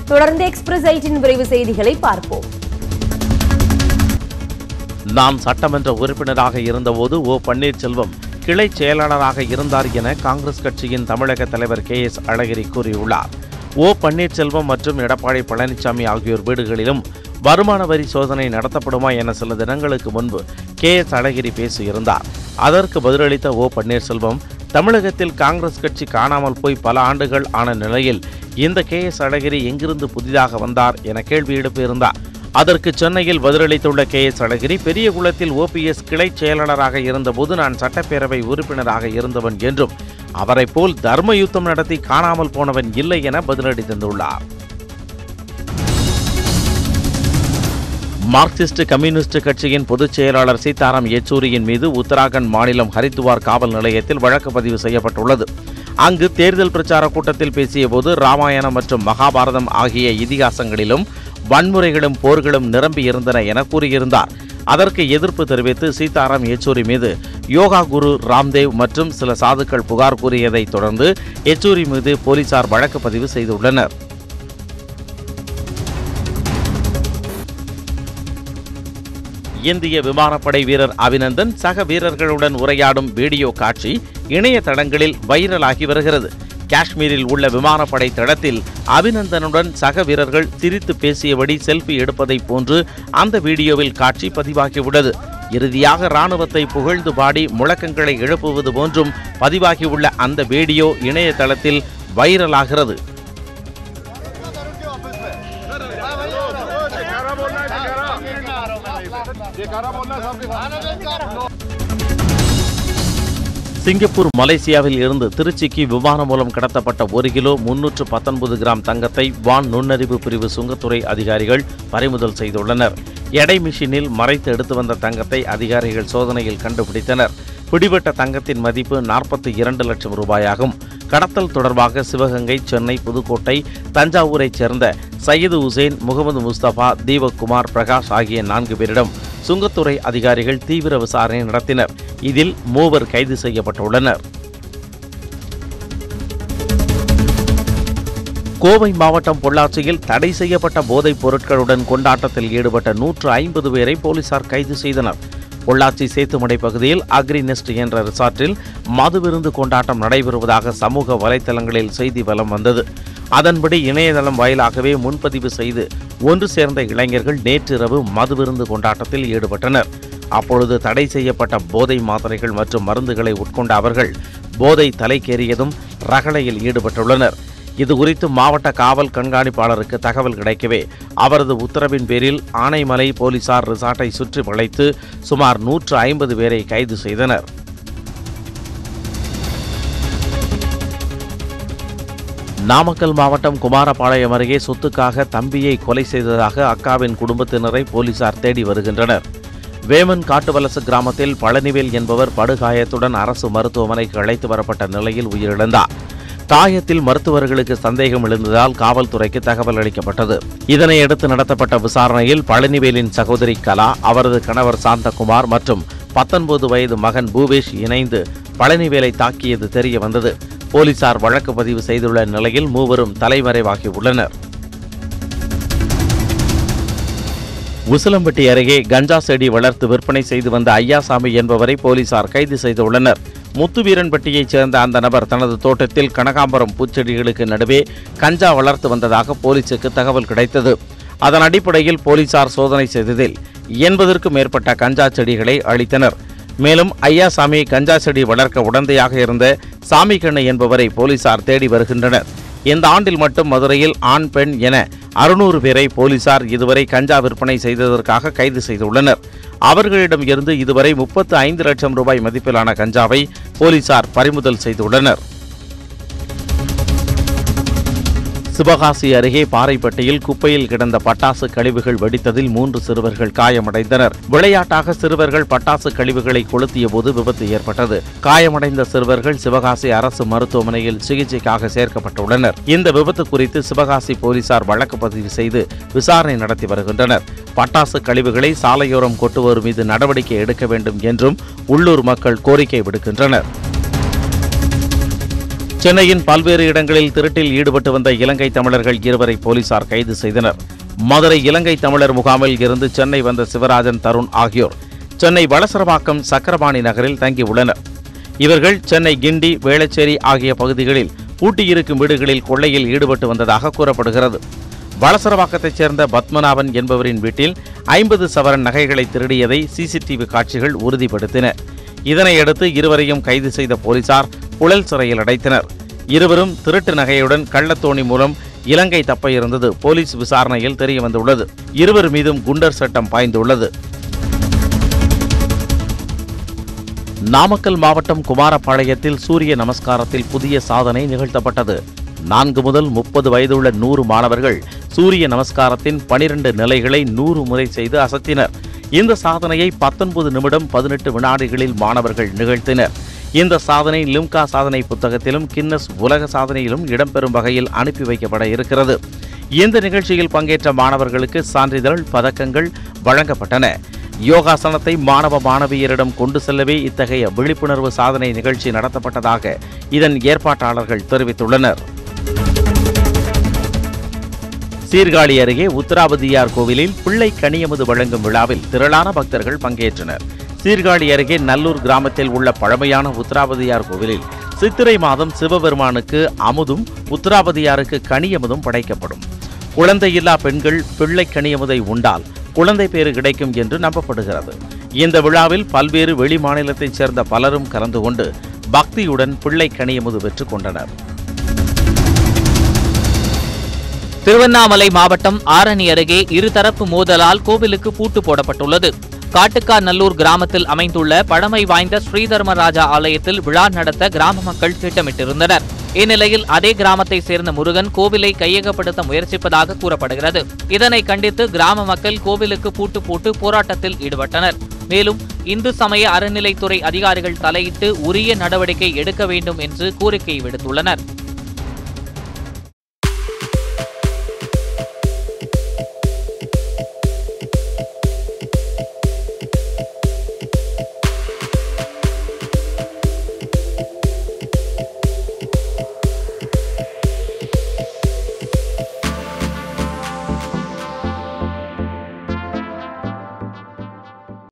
தொடர்ந்து express eighteen விரைவு செய்திகளை பார்ப்போம் நான் சட்டமன்ற உறுப்பினராக இருந்தபோது ஓ பன்னீர்செல்வம் கிளை செயலாளராக இருந்தார் என காங்கிரஸ் கட்சியின் தமிழக தலைவர் கே எஸ் அழகிரி கூறியுள்ளார் ஓ பன்னீர்செல்வம் மற்றும் எடப்பாடி பழனிசாமி ஆகியோர் வீடுகளிலும் வருமான வரி சோதனை நடத்தப்படுமா என சில தினங்களுக்கு முன்பு கே எஸ் அழகிரி பேசியிருந்தார் அதற்கு பதிலளித்த ஓ பன்னீர்செல்வம் தமிழகத்தில் காங்கிரஸ் கட்சி காணாமல் போய் பல ஆண்டுகள் ஆன நிலையில் இந்த கே எஸ் அழகிரி எங்கிருந்து புதிதாக வந்தார் என கேள்வி எழுப்பியிருந்தார் அதற்கு சென்னையில் பதிலளித்துள்ள கே எஸ் அழகிரி பெரியகுளத்தில் ஓபிஎஸ் கிளை செயலாளராக இருந்தபோது நான் சட்டப்பேரவை உறுப்பினராக இருந்தவன் என்றும் அவரைப் போல் தர்ம யுத்தம் நடத்தி காணாமல் போனவன் இல்லை என பதிலடி தந்துள்ளார் மார்க்சிஸ்ட் கம்யூனிஸ்ட் கட்சியின் பொதுச் செயலாளர் சீதாராம் யெச்சூரியின் மீது உத்தராகண்ட் மாநிலம் ஹரித்துவார் காவல் நிலையத்தில் வழக்கு பதிவு செய்யப்பட்டுள்ளது அங்கு தேர்தல் பிரச்சார கூட்டத்தில் பேசியபோது ராமாயணம் மற்றும் மகாபாரதம் ஆகிய இதிகாசங்களிலும் வன்முறைகளும் போர்களும் நிரம்பி இருந்தன என கூறியிருந்தார் அதற்கு எதிர்ப்பு தெரிவித்து சீதாராம் யெச்சூரி மீது யோகா குரு ராம்தேவ் மற்றும் சில சாதுக்கள் புகார் கூறியதை தொடர்ந்து யெச்சூரி மீது போலீசார் வழக்கு பதிவு செய்துள்ளனர் இந்திய விமானப்படை வீரர் அபிநந்தன் சக வீரர்களுடன் உரையாடும் வீடியோ காட்சி இணையதளங்களில் வைரலாகி வருகிறது காஷ்மீரில் உள்ள விமானப்படை தளத்தில் அபிநந்தனுடன் சக வீரர்கள் சிரித்து பேசியபடி செல்ஃபி எடுப்பதைப் போன்று அந்த வீடியோவில் காட்சி பதிவாகியுள்ளது இறுதியாக ராணுவத்தை புகழ்ந்து பாடி முழக்கங்களை எழுப்புவது போன்றும் பதிவாகியுள்ள அந்த வீடியோ இணையதளத்தில் வைரலாகிறது சிங்கப்பூர் மலேசியாவில் இருந்து திருச்சிக்கு விமானம் மூலம் கடத்தப்பட்ட ஒரு கிலோ முன்னூற்று பத்தொன்பது கிராம் தங்கத்தை வான் நுண்ணறிவு பிரிவு சுங்கத்துறை அதிகாரிகள் பறிமுதல் செய்துள்ளனர் எடை மிஷினில் மறைத்து எடுத்து வந்த தங்கத்தை அதிகாரிகள் சோதனையில் கண்டுபிடித்தனர் பிடிபட்ட தங்கத்தின் மதிப்பு நாற்பத்தி இரண்டு லட்சம் ரூபாயாகும் கடத்தல் தொடர்பாக சிவகங்கை சென்னை புதுக்கோட்டை தஞ்சாவூரைச் சேர்ந்த சையது உசேன் முகமது முஸ்தபா தீபக்குமார் பிரகாஷ் ஆகிய நான்கு பேரிடம் சுங்கத்துறை அதிகாரிகள் தீவிர விசாரணை நடத்தினர் இதில் மூவர் கைது செய்யப்பட்டுள்ளனர் கோவை மாவட்டம் பொள்ளாச்சியில் தடை செய்யப்பட்ட போதைப் பொருட்களுடன் கொண்டாட்டத்தில் ஈடுபட்ட நூற்று ஐம்பது பேரை போலீசார் கைது செய்தனர் பொள்ளாச்சி சேத்துமடை பகுதியில் அக்ரி நெஸ்ட் என்ற ரிசார்ட்டில் மதுவிருந்து கொண்டாட்டம் நடைபெறுவதாக சமூக வலைத்தளங்களில் செய்தி வலம் வந்தது அதன்படி இணையதளம் வாயிலாகவே முன்பதிவு செய்து ஒன்று சேர்ந்த இளைஞர்கள் நேற்றிரவு மதுவிருந்து கொண்டாட்டத்தில் ஈடுபட்டனர் அப்பொழுது தடை செய்யப்பட்ட போதை மாத்திரைகள் மற்றும் மருந்துகளை உட்கொண்ட அவர்கள் போதை தலைக்கேறியதும் ரகளையில் ஈடுபட்டுள்ளனர் இது குறித்து மாவட்ட காவல் கண்காணிப்பாளருக்கு தகவல் கிடைக்கவே அவரது உத்தரவின் பேரில் ஆனைமலை போலீசார் ரிசார்ட்டை சுற்றி வளைத்து சுமார் நூற்று ஐம்பது பேரை கைது செய்தனர் நாமக்கல் மாவட்டம் குமாரபாளையம் அருகே சொத்துக்காக தம்பியை கொலை செய்ததாக அக்காவின் குடும்பத்தினரை போலீசார் தேடி வருகின்றனர் வேமன் காட்டுவலசு கிராமத்தில் பழனிவேல் என்பவர் படுகாயத்துடன் அரசு மருத்துவமனைக்கு அழைத்து வரப்பட்ட நிலையில் உயிரிழந்தார் காயத்தில் மருத்துவர்களுக்கு சந்தேகம் எழுந்ததால் காவல்துறைக்கு தகவல் அளிக்கப்பட்டது இதனையடுத்து நடத்தப்பட்ட விசாரணையில் பழனிவேலின் சகோதரி கலா அவரது கணவர் சாந்தகுமார் மற்றும் பத்தொன்பது வயது மகன் பூபேஷ் இணைந்து பழனிவேலை தாக்கியது தெரிய வந்தது போலீசார் வழக்கு பதிவு செய்துள்ள நிலையில் மூவரும் தலைமறைவாகியுள்ளனர் உசிலம்பட்டி அருகே கஞ்சா செடி வளர்த்து விற்பனை செய்து வந்த ஐயாசாமி என்பவரை போலீசார் கைது செய்துள்ளனர் முத்துவீரன்பட்டியைச் சேர்ந்த அந்த நபர் தனது தோட்டத்தில் கனகாம்பரம் பூச்செடிகளுக்கு நடுவே கஞ்சா வளர்த்து வந்ததாக போலீசுக்கு தகவல் கிடைத்தது அதன் அடிப்படையில் போலீசார் சோதனை செய்ததில் எண்பதற்கும் மேற்பட்ட கஞ்சா செடிகளை அளித்தனர் மேலும் ஐயாசாமி கஞ்சா செடி வளர்க்க உடந்தையாக இருந்த சாமிக்கண்ணு என்பவரை போலீசார் தேடி வருகின்றனர் இந்த ஆண்டில் மட்டும் மதுரையில் ஆண் பெண் என அறுநூறு பேரை போலீசார் இதுவரை கஞ்சா விற்பனை செய்ததற்காக கைது செய்துள்ளனர் அவர்களிடம் இருந்து இதுவரை முப்பத்து ஐந்து லட்சம் ரூபாய் மதிப்பிலான கஞ்சாவை போலீசார் பறிமுதல் செய்துள்ளனர் சிவகாசி அருகே பாறைப்பட்டியில் குப்பையில் கிடந்த பட்டாசு கழிவுகள் வெடித்ததில் மூன்று சிறுவர்கள் காயமடைந்தனர் விளையாட்டாக சிறுவர்கள் பட்டாசு கழிவுகளை கொளுத்திய போது விபத்து ஏற்பட்டது காயமடைந்த சிறுவர்கள் சிவகாசி அரசு மருத்துவமனையில் சிகிச்சைக்காக சேர்க்கப்பட்டுள்ளனர் இந்த விபத்து குறித்து சிவகாசி போலீசார் வழக்கு பதிவு செய்து விசாரணை நடத்தி வருகின்றனர் பட்டாசு கழிவுகளை சாலையோரம் கொட்டுவோர் மீது நடவடிக்கை எடுக்க வேண்டும் என்றும் உள்ளூர் மக்கள் கோரிக்கை விடுக்கின்றனர் சென்னையின் பல்வேறு இடங்களில் திருட்டில் ஈடுபட்டு வந்த இலங்கை தமிழர்கள் இருவரை போலீசார் கைது செய்தனர் மதுரை இலங்கை தமிழர் முகாமில் இருந்து சென்னை வந்த சிவராஜன் தருண் ஆகியோர் சென்னை வளசரவாக்கம் சக்கரபாணி நகரில் தங்கியுள்ளனர் இவர்கள் சென்னை கிண்டி வேளச்சேரி ஆகிய பகுதிகளில் பூட்டியிருக்கும் வீடுகளில் கொள்ளையில் ஈடுபட்டு வந்ததாக கூறப்படுகிறது வளசரவாக்கத்தைச் சேர்ந்த பத்மநாபன் என்பவரின் வீட்டில் ஐம்பது சவரன் நகைகளை திருடியதை சிசிடிவி காட்சிகள் உறுதிப்படுத்தின இதனையடுத்து இருவரையும் கைது செய்த போலீசார் புழல் சிறையில் அடைத்தனர் இருவரும் திருட்டு நகையுடன் கள்ளத்தோணி மூலம் இலங்கை தப்ப இருந்தது போலீஸ் விசாரணையில் தெரியவந்துள்ளது இருவர் மீதும் குண்டர் சட்டம் பாய்ந்துள்ளது நாமக்கல் மாவட்டம் குமாரபாளையத்தில் சூரிய நமஸ்காரத்தில் புதிய சாதனை நிகழ்த்தப்பட்டது நான்கு முதல் முப்பது வயதுள்ள நூறு மாணவர்கள் சூரிய நமஸ்காரத்தின் பனிரெண்டு நிலைகளை நூறு முறை செய்து அசத்தினர் இந்த சாதனையை பத்தொன்பது நிமிடம் பதினெட்டு வினாடிகளில் மாணவர்கள் நிகழ்த்தினர் இந்த சாதனை லிம்கா சாதனை புத்தகத்திலும் கின்னஸ் உலக சாதனையிலும் இடம்பெறும் வகையில் அனுப்பி வைக்கப்பட இருக்கிறது இந்த நிகழ்ச்சியில் பங்கேற்ற மாணவர்களுக்கு சான்றிதழ் பதக்கங்கள் வழங்கப்பட்டன யோகாசனத்தை மாணவ மாணவியரிடம் கொண்டு செல்லவே இத்தகைய விழிப்புணர்வு சாதனை நிகழ்ச்சி நடத்தப்பட்டதாக இதன் ஏற்பாட்டாளர்கள் தெரிவித்துள்ளனர் சீர்காழி அருகே உத்தராபதியார் கோவிலில் பிள்ளை கனியமுது வழங்கும் விழாவில் திரளான பக்தர்கள் பங்கேற்றனர் சீர்காழி அருகே நல்லூர் கிராமத்தில் உள்ள பழமையான உத்தராபதியார் கோவிலில் சித்திரை மாதம் சிவபெருமானுக்கு அமுதும் உத்தராபதியாருக்கு கனியமுதும் படைக்கப்படும் குழந்தையில்லா பெண்கள் பிள்ளை கனியமுதை உண்டால் குழந்தை பேறு கிடைக்கும் என்று நம்பப்படுகிறது இந்த விழாவில் பல்வேறு வெளி மாநிலத்தைச் சேர்ந்த பலரும் கலந்து கொண்டு பக்தியுடன் பிள்ளை கனியமுது பெற்றுக் கொண்டனர் திருவண்ணாமலை மாவட்டம் ஆரணி அருகே இருதரப்பு மோதலால் கோவிலுக்கு பூட்டு போடப்பட்டுள்ளது காட்டுக்காநல்லூர் கிராமத்தில் அமைந்துள்ள பழமை வாய்ந்த ஸ்ரீதர்மராஜா ஆலயத்தில் விழா நடத்த கிராம மக்கள் திட்டமிட்டிருந்தனர் இந்நிலையில் அதே கிராமத்தை சேர்ந்த முருகன் கோவிலை கையகப்படுத்த முயற்சிப்பதாக கூறப்படுகிறது இதனை கண்டித்து கிராம மக்கள் கோவிலுக்கு பூட்டு போட்டு போராட்டத்தில் ஈடுபட்டனர் மேலும் இந்து சமய அறநிலைத்துறை அதிகாரிகள் தலையிட்டு உரிய நடவடிக்கை எடுக்க வேண்டும் என்று கோரிக்கை விடுத்துள்ளனர்